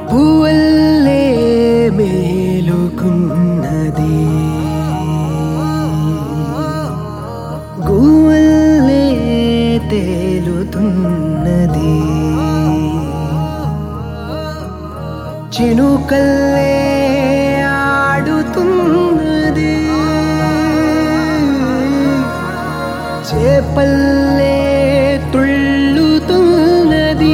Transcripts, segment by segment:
పువ్వల్లే మేలుకున్నది గువ్వల్లే తేలుతున్నది చినుకల్లే ఆడుతున్నది చేపల్లే తుళ్ళుతున్నది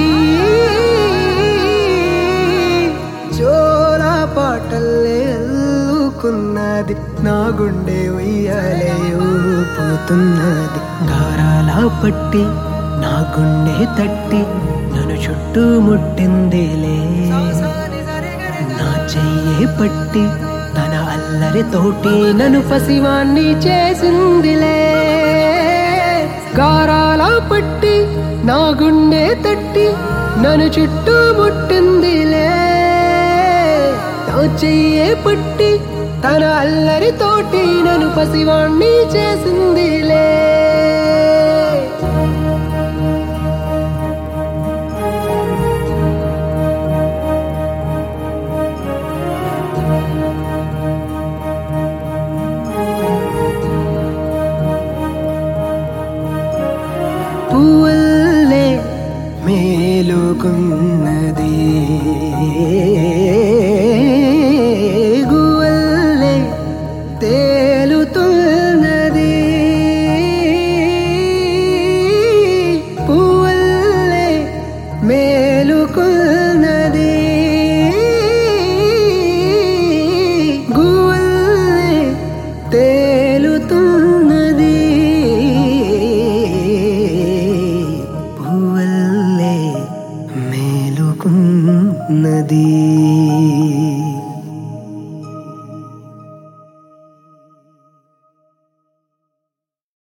జోల పాటల్లే అల్లుకున్నది నా గుండె ఉయ్యాలే ఊపుతున్నది గారాల పట్టి నా గుండె తట్టి నన్ను చుట్టూ ముట్టిందిలే నా చెయ్యే పట్టి తన అల్లరి తోటి నన్ను పసివాణ్ణి చేసిందిలే గారాల పట్టి నా గుండె తట్టి నన్ను చుట్టూ ముట్టిందిలే నా చెయ్యే పట్టి తన అల్లరి తోటి నన్ను పసివాణ్ణి చేసిందిలే పువ్వల్లే మేలుకున్నది గువ్వల్లే తేలుతున్నది పువ్వల్లే మేలుకున్నది గువ్వల్లే తేలుతున్నది పువ్వల్లే మేలుకున్నది